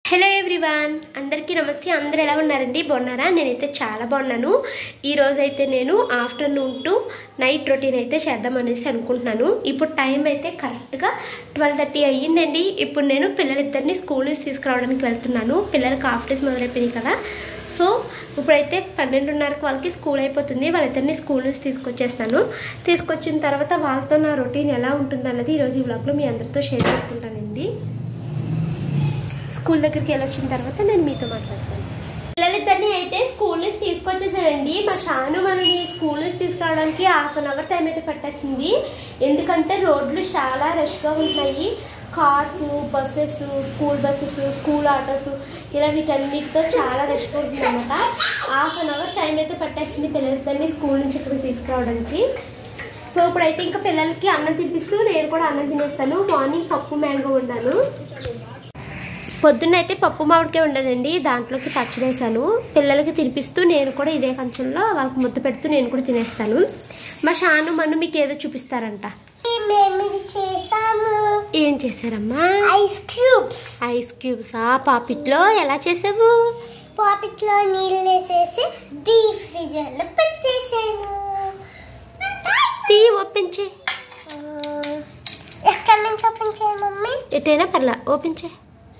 Hello everyone అందరికీ నమస్తే అందరు ఎలా ఉన్నారండి బాగున్నారా నేనైతే చాలా బాగున్నాను ఈ రోజు అయితే నేను ఆఫ్టర్నూన్ టు నైట్ రొటీన్ అయితే చేద్దాం అనేసి అనుకుంటున్నాను ఇప్పుడు టైం అయితే కరెక్ట్గా ట్వెల్వ్ థర్టీ అయ్యిందండి ఇప్పుడు నేను పిల్లలిద్దరిని స్కూల్ నుంచి తీసుకురావడానికి వెళ్తున్నాను పిల్లలకి హాఫ్ డేస్ మొదలైపోయినాయి కదా సో ఇప్పుడైతే పన్నెండున్నరకు వాళ్ళకి స్కూల్ అయిపోతుంది వాళ్ళిద్దరిని స్కూల్ నుంచి తీసుకొచ్చేస్తాను తీసుకొచ్చిన తర్వాత వాళ్ళతో నా రొటీన్ ఎలా ఉంటుందన్నది ఈరోజు ఈ వ్లాగ్లో మీ అందరితో షేర్ చేసుకుంటానండి స్కూల్ దగ్గరికి వెళ్ళొచ్చిన తర్వాత నేను మీతో మాట్లాడతాను పిల్లలిద్దరిని అయితే స్కూల్ నుంచి తీసుకొచ్చేసానండి మా షాను మనని స్కూల్ నుంచి తీసుకురావడానికి హాఫ్ అన్ అవర్ టైం అయితే పట్టేస్తుంది ఎందుకంటే రోడ్లు చాలా రష్గా ఉంటున్నాయి cars buses school buses school autos ఇలా వీటన్నిటితో చాలా రష్గా ఉంటుంది అనమాట హాఫ్ అన్ అవర్ టైం అయితే పట్టేస్తుంది పిల్లలిద్దరిని స్కూల్ నుంచి ఇక్కడికి తీసుకురావడానికి సో ఇప్పుడైతే ఇంకా పిల్లలకి అన్నం తినిపిస్తూ నేను కూడా అన్నం తినేస్తాను మార్నింగ్ పప్పు మ్యాంగో వండాను పొద్దున్న అయితే పప్పు మామిడికాయ ఉండనండి దాంట్లోకి పచ్చడి వేసాను పిల్లలకి తినిపిస్తూ నేను కూడా ఇదే కంచంలో వాళ్ళకి ముద్ద పెడుతూ నేను కూడా తినేస్తాను మా షాను మన్ను మీకు ఏదో చూపిస్తారంట మేము ఇది చేసాము ఏం చేశారమ్మా ఐస్ క్యూబ్స్ ఐస్ క్యూబ్స్ ఆ పాపిట్లో ఎలా చేసావు పాకెట్ లో నీళ్ళు వేసేసి డీప్ ఫ్రిడ్జర్ లో పెట్టేసాను తీ ఓపెన్ చే ఆ, ఎక్కడి నుంచి ఓపెన్ చేయాలి మమ్మీ ఎటైనా పర్లా ఓపెన్ చే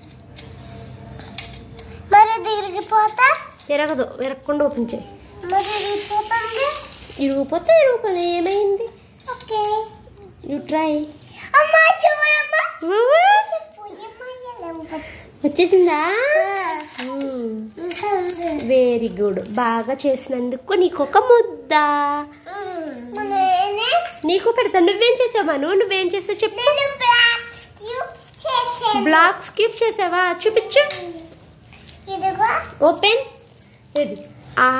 మరి తిరిగిపోతా విరగదు విరగకుండా ఓపెన్ చేయి మరి తిరిగిపోతుంది ఇరుగుపోతే ఇరుగుపోతే ఏమైంది ఓకే యూ ట్రై అమ్మా చూడమ్మా పోయమ్మా, ఎలా ఉంది? వచ్చేసిందా ఆ, ఇంకా ఉంది. వెరీ గుడ్ బాగా చేసినందుకు నీకు ఒక ముద్ద మా నేనే నీకు పెడతా నువ్వేం చేసావు మను నువ్వేం చేసావు చెప్పు నేను బ్లాక్ క్యూబ్ చేసాను బ్లాక్స్ క్యూబ్ చేసావా చూపించు ఇదిగో ఓపెన్ ఇది ఆ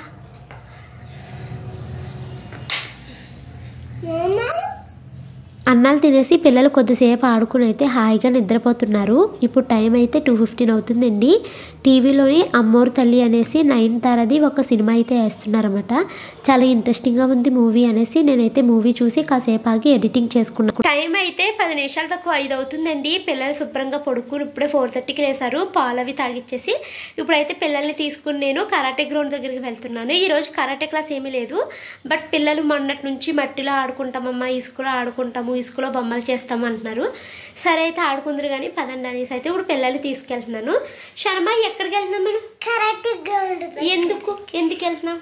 నేను అన్నాలు తినేసి పిల్లలు కొద్దిసేపు ఆడుకుని అయితే హాయిగా నిద్రపోతున్నారు ఇప్పుడు టైం అయితే టూ ఫిఫ్టీన్ అవుతుందండి టీవీలోని అమ్మోరు తల్లి అనేసి నైన్ తారది ఒక సినిమా అయితే వేస్తున్నారన్నమాట చాలా ఇంట్రెస్టింగ్గా ఉంది మూవీ అనేసి నేనైతే మూవీ చూసి కాసేపు ఆగి ఎడిటింగ్ చేసుకున్నాను టైం అయితే పది నిమిషాలు తక్కువ ఐదు అవుతుందండి పిల్లలు శుభ్రంగా పడుకుని ఇప్పుడే ఫోర్ థర్టీకి లేసారు పాలు అవి తాగిచ్చేసి ఇప్పుడైతే పిల్లల్ని తీసుకుని నేను కరాటే గ్రౌండ్ దగ్గరికి వెళ్తున్నాను ఈరోజు కరాటే క్లాస్ ఏమీ లేదు బట్ పిల్లలు మొన్నటి నుంచి మట్టిలో ఆడుకుంటామమ్మా ఇసుకలో ఆడుకుంటాము ఇసుకలో బొమ్మలు చేస్తాము అంటున్నారు సరే అయితే ఆడుకుందరు కానీ పదండి అనేసి అయితే ఇప్పుడు పిల్లల్ని తీసుకెళ్తున్నాను శనమ ఎక్కడికి వెళ్తున్నాం మనం కరెక్ట్ గ్రౌండ్ ఎందుకు ఎందుకు వెళ్తున్నాం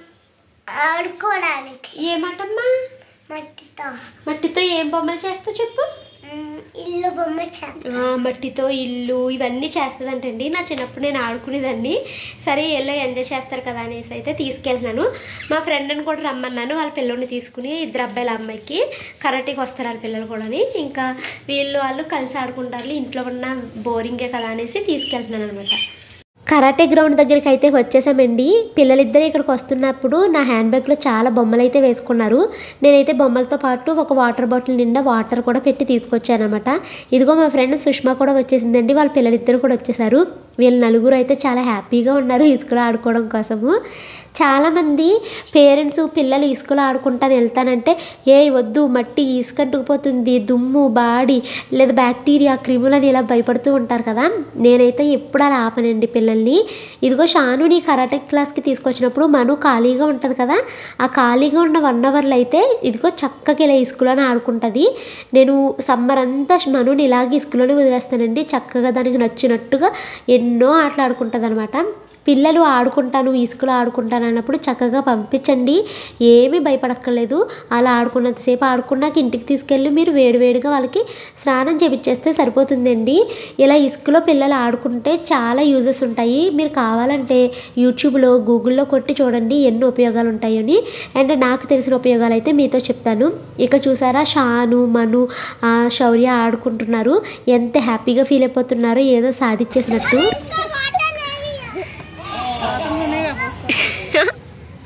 ఆడుకోవడానికి ఏమాటమ్మా మట్టితో మట్టితో ఏం బొమ్మలు చేస్తావు చెప్పు మ్, ఇల్లు బొమ్మ చేద్దాం ఆ, మట్టితో ఇల్లు ఇవన్నీ చేస్తుందంటండి నా చిన్నప్పుడు నేను ఆడుకునేదాన్ని సరే ఎల్లో ఎంజాయ్ చేస్తారు కదా అనేసి అయితే తీసుకెళ్తున్నాను మా ఫ్రెండ్ని కూడా రమ్మన్నాను వాళ్ళ పిల్లల్ని తీసుకుని ఇద్దరు అబ్బాయిల అమ్మాయికి కరాటీకి వస్తారు వాళ్ళ పిల్లలు కూడా ఇంకా వీళ్ళు వాళ్ళు కలిసి ఆడుకుంటారు ఇంట్లో ఉన్న బోరింగే కదా అనేసి తీసుకెళ్తున్నాను అనమాట కరాటే గ్రౌండ్ దగ్గరికి అయితే వచ్చేసామండి పిల్లలిద్దరు ఇక్కడికి వస్తున్నప్పుడు నా హ్యాండ్ బ్యాగ్లో చాలా బొమ్మలు అయితే వేసుకున్నారు నేనైతే బొమ్మలతో పాటు ఒక వాటర్ బాటిల్ నిండా వాటర్ కూడా పెట్టి తీసుకొచ్చాను అనమాట ఇదిగో మా ఫ్రెండ్ సుష్మా కూడా వచ్చేసిందండి వాళ్ళ పిల్లలిద్దరు కూడా వచ్చేసారు వీళ్ళు నలుగురు అయితే చాలా హ్యాపీగా ఉన్నారు ఇసుకలో ఆడుకోవడం కోసము చాలామంది పేరెంట్స్ పిల్లలు ఇసుకలో ఆడుకుంటాను వెళ్తానంటే ఏ వద్దు మట్టి ఇసుక అంటుకుపోతుంది దుమ్ము బాడి లేదా బ్యాక్టీరియా క్రిములని ఇలా భయపడుతూ ఉంటారు కదా నేనైతే ఎప్పుడు అలా ఆపనండి పిల్లల్ని ఇదిగో షాను నీ కరాటే క్లాస్కి తీసుకొచ్చినప్పుడు మను ఖాళీగా ఉంటుంది కదా ఆ ఖాళీగా ఉన్న వన్ అవర్లో అయితే ఇదిగో చక్కగా ఇలా ఇసుకలోనే ఆడుకుంటుంది నేను సమ్మర్ అంతా మనుని ఇలాగే ఇసుకలోనే వదిలేస్తానండి చక్కగా దానికి నచ్చినట్టుగా ఎన్నో ఆటలు ఆడుకుంటుంది అనమాట పిల్లలు ఆడుకుంటాను ఇసుకలో ఆడుకుంటాను అన్నప్పుడు చక్కగా పంపించండి ఏమీ భయపడక్కర్లేదు అలా ఆడుకున్నంతసేపు ఆడుకున్నాక ఇంటికి తీసుకెళ్ళి మీరు వేడివేడిగా వాళ్ళకి స్నానం చేపించేస్తే సరిపోతుందండి ఇలా ఇసుకలో పిల్లలు ఆడుకుంటే చాలా యూజెస్ ఉంటాయి మీరు కావాలంటే యూట్యూబ్లో గూగుల్లో కొట్టి చూడండి ఎన్ని ఉపయోగాలు ఉంటాయని అండ్ నాకు తెలిసిన ఉపయోగాలు అయితే మీతో చెప్తాను ఇక్కడ చూసారా షాను మను ఆ, శౌర్య ఆడుకుంటున్నారు ఎంత హ్యాపీగా ఫీల్ అయిపోతున్నారో ఏదో సాధించేసినట్టు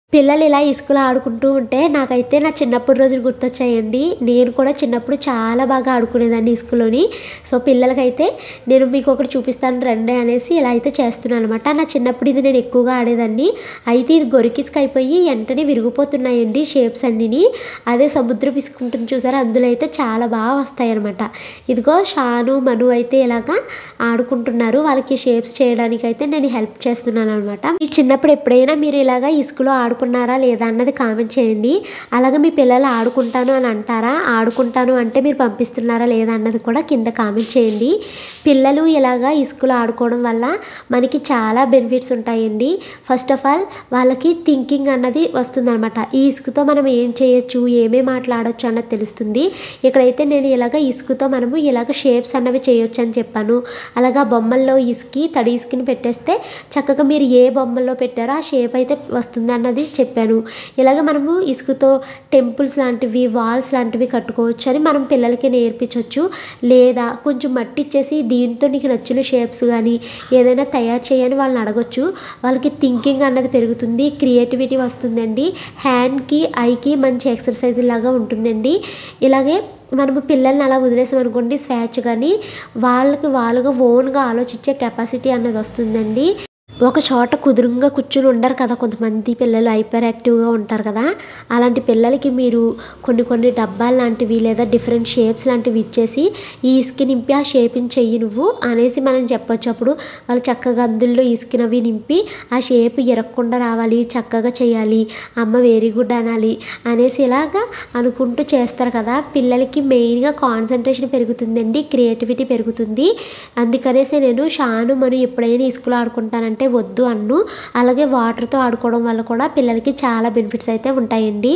పిల్లలు ఇలా ఇసుకలో ఆడుకుంటూ ఉంటే నాకైతే నా చిన్నప్పుడు రోజులు గుర్తొచ్చాయండి నేను కూడా చిన్నప్పుడు చాలా బాగా ఆడుకునేదాన్ని ఇసుకలోని సో పిల్లలకైతే నేను మీకు ఒకటి చూపిస్తాను రండి అనేసి ఇలా అయితే చేస్తున్నాను అనమాట నా చిన్నప్పుడు ఇది నేను ఎక్కువగా ఆడేదాన్ని అయితే ఇది గొరికిసుక అయిపోయి వెంటనే విరిగిపోతున్నాయండి షేప్స్ అన్నిని అదే సముద్రం ఇసుక ఉంటుంది చూసారా అందులో అయితే చాలా బాగా వస్తాయి అనమాట ఇదిగో షాను మను అయితే ఇలాగా ఆడుకుంటున్నారు వాళ్ళకి షేప్స్ చేయడానికి అయితే నేను హెల్ప్ చేస్తున్నాను అనమాట ఈ చిన్నప్పుడు ఎప్పుడైనా మీరు ఇలాగా ఇసుకలో ఆడుకున్నారా లేదా అన్నది కామెంట్ చేయండి అలాగే మీ పిల్లలు ఆడుకుంటాను అని అంటారా ఆడుకుంటాను అంటే మీరు పంపిస్తున్నారా లేదా అన్నది కూడా కింద కామెంట్ చేయండి పిల్లలు ఇలాగా ఇసుకలో ఆడుకోవడం వల్ల మనకి చాలా బెనిఫిట్స్ ఉంటాయండి ఫస్ట్ ఆఫ్ ఆల్ వాళ్ళకి థింకింగ్ అన్నది వస్తుందన్నమాట ఈ ఇసుకతో మనం ఏం చేయొచ్చు ఏమేమి మాట్లాడొచ్చు అన్నది తెలుస్తుంది ఇక్కడైతే నేను ఇలాగ ఇసుకతో మనము ఇలాగ షేప్స్ అన్నవి చేయొచ్చు అని చెప్పాను అలాగా బొమ్మల్లో ఇసుకి తడి ఇసుకని పెట్టేస్తే చక్కగా మీరు ఏ బొమ్మల్లో పెట్టారో ఆ షేప్ అయితే వస్తుంది అన్నది చెప్పాను ఇలాగ మనము ఇసుకతో టెంపుల్స్ లాంటివి వాల్స్ లాంటివి కట్టుకోవచ్చు అని మనం పిల్లలకి నేర్పించవచ్చు లేదా కొంచెం మట్టి ఇచ్చేసి దీంతో నీకు నచ్చిన షేప్స్ కానీ ఏదైనా తయారు చేయని వాళ్ళని అడగొచ్చు వాళ్ళకి థింకింగ్ అన్నది పెరుగుతుంది క్రియేటివిటీ వస్తుందండి హ్యాండ్కి ఐకి మంచి ఎక్సర్సైజ్ లాగా ఉంటుందండి ఇలాగే మనము పిల్లల్ని అలా వదిలేసాం అనుకోండి స్వేచ్ఛ కానీ వాళ్ళకి వాళ్ళుగా ఓన్గా ఆలోచించే కెపాసిటీ అన్నది వస్తుందండి ఒక చోట కుదురుగా కూర్చుని ఉండరు కదా కొంతమంది పిల్లలు హైపర్ యాక్టివ్గా ఉంటారు కదా అలాంటి పిల్లలకి మీరు కొన్ని కొన్ని డబ్బాలు లాంటివి లేదా డిఫరెంట్ షేప్స్ లాంటివి ఇచ్చేసి ఈ ఇసుక నింపి ఆ షేప్ని చెయ్యి నువ్వు అనేసి మనం చెప్పొచ్చు అప్పుడు వాళ్ళు చక్కగా అందుల్లో ఇసుకినవి నింపి ఆ షేప్ ఎరగకుండా రావాలి చక్కగా చేయాలి అమ్మ వెరీ గుడ్ అనాలి అనేసి ఇలాగా అనుకుంటూ చేస్తారు కదా పిల్లలకి మెయిన్గా కాన్సన్ట్రేషన్ పెరుగుతుందండి క్రియేటివిటీ పెరుగుతుంది అందుకనేసి నేను షాను మనం ఎప్పుడైనా ఇసుకలో ఆడుకుంటానంటే వద్దు అన్ను అలాగే వాటర్తో ఆడుకోవడం వల్ల కూడా పిల్లలకి చాలా బెనిఫిట్స్ అయితే ఉంటాయండి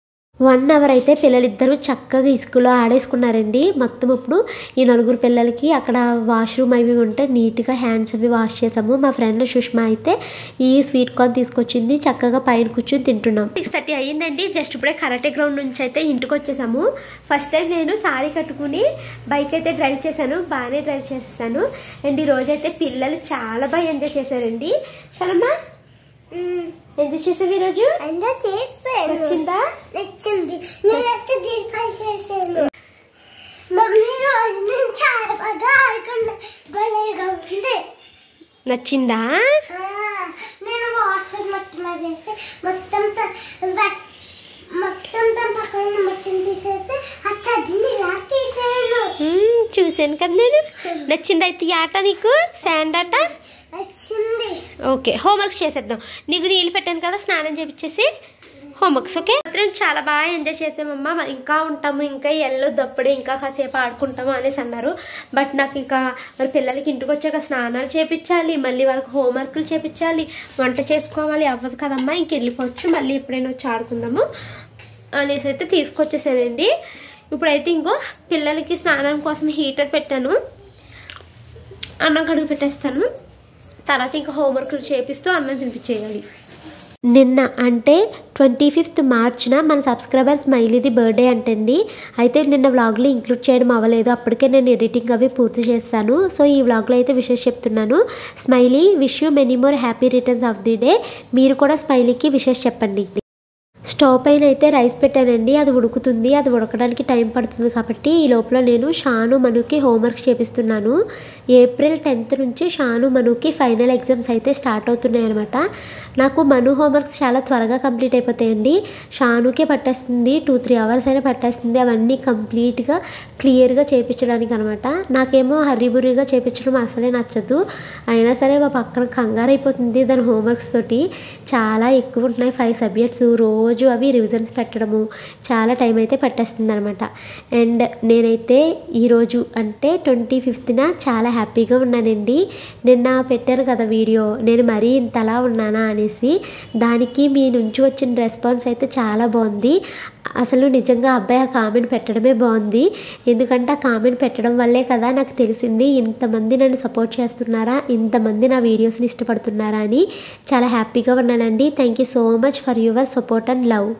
వన్ అవర్ అయితే పిల్లలిద్దరూ చక్కగా ఇసుకలో ఆడేసుకున్నారండి మొత్తం ఇప్పుడు ఈ నలుగురు పిల్లలకి అక్కడ వాష్రూమ్ అవి ఉంటే నీట్గా హ్యాండ్స్ అవి వాష్ చేసాము మా ఫ్రెండ్ సుష్మా అయితే ఈ స్వీట్ కార్న్ తీసుకొచ్చింది చక్కగా పైన కూర్చొని తింటున్నాం సిక్స్ థర్టీ అయ్యిందండి జస్ట్ ఇప్పుడే కరాటే గ్రౌండ్ నుంచి అయితే ఇంటికి వచ్చేసాము ఫస్ట్ టైం నేను సారీ కట్టుకుని బైక్ అయితే డ్రైవ్ చేశాను బాగానే డ్రైవ్ చేసేసాను అండ్ ఈ రోజు అయితే పిల్లలు చాలా బాగా ఎంజాయ్ చేశారండి శరమ్మా ఎంజాయ్ చేసావు ఈరోజు అందరూ చేస్తాను నచ్చిందా నచ్చింది నేనైతే దీపాలు చేశాను మమ్మీ రోజు నేను చాలా బాగా ఆడుకున్నా భలేగా ఉంది నచ్చిందా ఆ, నేను వాటర్ మట్టి మరేసి మొత్తం త- వట్- మొత్తం తన పక్కన ఉన్న మట్టిని తీసేసి ఆ తడిని ఇలా తీసాను మ్మ్, చూశాను కదా నేను నచ్చిందా అయితే ఈ ఆట నీకు శాండ్ ఆట వచ్చింది ఓకే హోంవర్క్స్ చేసేద్దాం నీకు నీళ్ళు పెట్టాను కదా స్నానం చేపించేసి హోంవర్క్స్ ఓకే మాత్రం చాలా బాగా ఎంజాయ్ చేసామమ్మా మరి ఇంకా ఉంటాము ఇంకా వెళ్ళొద్దు అప్పుడే ఇంకా కాసేపు ఆడుకుంటాము అనేసి అన్నారు బట్ నాకు ఇంకా మరి పిల్లలకి ఇంటికి వచ్చాక స్నానాలు చేపించాలి మళ్ళీ వాళ్ళకి హోంవర్క్లు చేపించాలి వంట చేసుకోవాలి అవ్వదు కదమ్మా ఇంక వెళ్ళిపోవచ్చు మళ్ళీ ఎప్పుడైనా వచ్చి ఆడుకుందాము అనేసి అయితే తీసుకొచ్చేసానండి ఇప్పుడైతే ఇంకో పిల్లలకి స్నానం కోసం హీటర్ పెట్టాను అన్నం కడుగు పెట్టేస్తాను తర్వాత ఇంకా హోంవర్క్లు చేపిస్తూ అన్నం తినిపించేయాలి నిన్న అంటే ట్వంటీ ఫిఫ్త్ మార్చ్న మన సబ్స్క్రైబర్ స్మైలీది బర్త్డే అంటండి అయితే నిన్న వ్లాగ్లో ఇంక్లూడ్ చేయడం అవ్వలేదు అప్పటికే నేను ఎడిటింగ్ అవి పూర్తి చేస్తాను సో ఈ వ్లాగ్లో అయితే విషెస్ చెప్తున్నాను Smiley wish you many more happy returns of the day మీరు కూడా స్మైలీకి విషెస్ చెప్పండి స్టవ్ పైన అయితే రైస్ పెట్టానండి అది ఉడుకుతుంది అది ఉడకడానికి టైం పడుతుంది కాబట్టి ఈ లోపల నేను షాను మనుకి హోంవర్క్స్ చేపిస్తున్నాను ఏప్రిల్ టెన్త్ నుంచి షాను మనుకి ఫైనల్ ఎగ్జామ్స్ అయితే స్టార్ట్ అవుతున్నాయి అనమాట నాకు మను హోంవర్క్స్ చాలా త్వరగా కంప్లీట్ అయిపోతాయండి షానుకే పట్టేస్తుంది టూ త్రీ అవర్స్ అయినా పట్టేస్తుంది అవన్నీ కంప్లీట్గా క్లియర్గా చేయించడానికి అనమాట నాకేమో హరిబురిగా చేయించడం అసలే నచ్చదు అయినా సరే మా పక్కన కంగారు అయిపోతుంది దాని హోంవర్క్స్ తోటి చాలా ఎక్కువ ఉంటున్నాయి ఫైవ్ సబ్జెక్ట్స్ రోజు అవి రివిజన్స్ పెట్టడము చాలా టైం అయితే పట్టేస్తుంది అనమాట అండ్ నేనైతే ఈరోజు అంటే ట్వంటీ ఫిఫ్త్న చాలా హ్యాపీగా ఉన్నానండి నిన్న పెట్టాను కదా వీడియో నేను మరీ ఇంతలా ఉన్నానా అనేసి దానికి మీ నుంచి వచ్చిన రెస్పాన్స్ అయితే చాలా బాగుంది అసలు నిజంగా అబ్బాయి ఆ కామెంట్ పెట్టడమే బాగుంది ఎందుకంటే ఆ కామెంట్ పెట్టడం వల్లే కదా నాకు తెలిసింది ఇంతమంది నన్ను సపోర్ట్ చేస్తున్నారా ఇంతమంది నా వీడియోస్ని ఇష్టపడుతున్నారా అని చాలా హ్యాపీగా ఉన్నానండి thank you so much for your support and love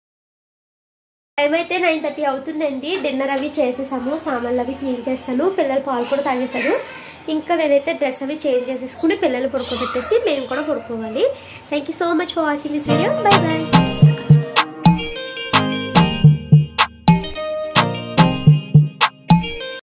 time అయితే నైన్ థర్టీ అవుతుందండి డిన్నర్ అవి చేసేసాము సామాన్లు అవి క్లీన్ చేస్తాను పిల్లలు పాలు కూడా తాగేశారు ఇంకా నేనైతే డ్రెస్ అవి చేంజ్ చేసేసుకుని పిల్లలు పడుకోబెట్టేసి మేము కూడా పడుకోవాలి thank you so much for watching this video bye bye